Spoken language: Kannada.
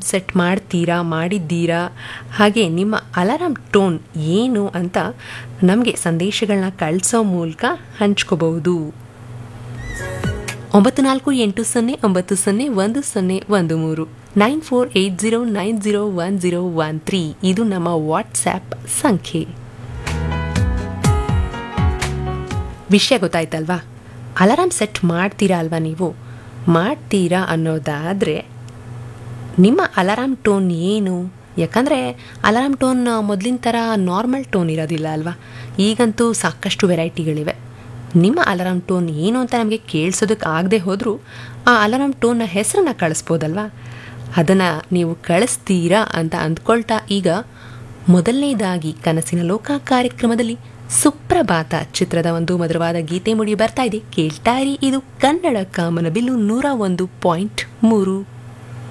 ಸೆಟ್ ಮಾಡ್ತೀರಾ ಮಾಡಿದ್ದೀರಾ ಹಾಗೆ ನಿಮ್ಮ ಅಲಾರಾಮ್ ಟೋನ್ ಏನು ಅಂತ ನಮಗೆ ಸಂದೇಶಗಳನ್ನ ಕಳಿಸೋ ಮೂಲಕ ಹಂಚ್ಕೋಬಹುದು ಒಂಬತ್ತು ನಾಲ್ಕು ಎಂಟು ಸೊನ್ನೆ ಒಂಬತ್ತು ಸೊನ್ನೆ ಒಂದು ಸೊನ್ನೆ ಒಂದು ಮೂರು nine four eight zero nine zero one zero one three ಇದು ನಮ್ಮ ವಾಟ್ಸ್ಆ್ಯಪ್ ಸಂಖ್ಯೆ ವಿಷಯ ಗೊತ್ತಾಯ್ತಲ್ವಾ ಅಲಾರಾಮ್ ಸೆಟ್ ಮಾಡ್ತೀರಾ ಅಲ್ವಾ ನೀವು ಮಾಡ್ತೀರಾ ಅನ್ನೋದಾದರೆ ನಿಮ್ಮ ಅಲಾರಾಮ್ ಟೋನ್ ಏನು ಯಾಕಂದರೆ ಅಲಾರಾಮ್ ಟೋನ್ ಮೊದಲಿನ ಥರ ನಾರ್ಮಲ್ ಟೋನ್ ಇರೋದಿಲ್ಲ ಅಲ್ವಾ ಈಗಂತೂ ಸಾಕಷ್ಟು ವೆರೈಟಿಗಳಿವೆ ನಿಮ್ಮ ಅಲಾರಾಮ್ ಟೋನ್ ಏನು ಅಂತ ನಮಗೆ ಕೇಳಿಸೋದಕ್ಕೆ ಆಗದೆ ಹೋದರೂ ಆ ಅಲಾರಾಮ್ ಟೋನ್ನ ಹೆಸರನ್ನ ಕಳಿಸ್ಬೋದಲ್ವಾ ಅದನ್ನು ನೀವು ಕಳಿಸ್ತೀರಾ ಅಂತ ಅಂದ್ಕೊಳ್ತಾ ಈಗ ಮೊದಲನೇದಾಗಿ ಕನಸಿನ ಲೋಕ ಕಾರ್ಯಕ್ರಮದಲ್ಲಿ ಸುಪ್ರಭಾತ ಚಿತ್ರದ ಒಂದು ಮಧುರವಾದ ಗೀತೆ ಮುಡಿ ಬರ್ತಾ ಇದೆ ಕೇಳ್ತಾ ಇರಿ ಇದು ಕನ್ನಡ ಕಾಮನ ಬಿಲ್ಲು ನೂರ ಒಂದು ಪಾಯಿಂಟ್ ಮೂರು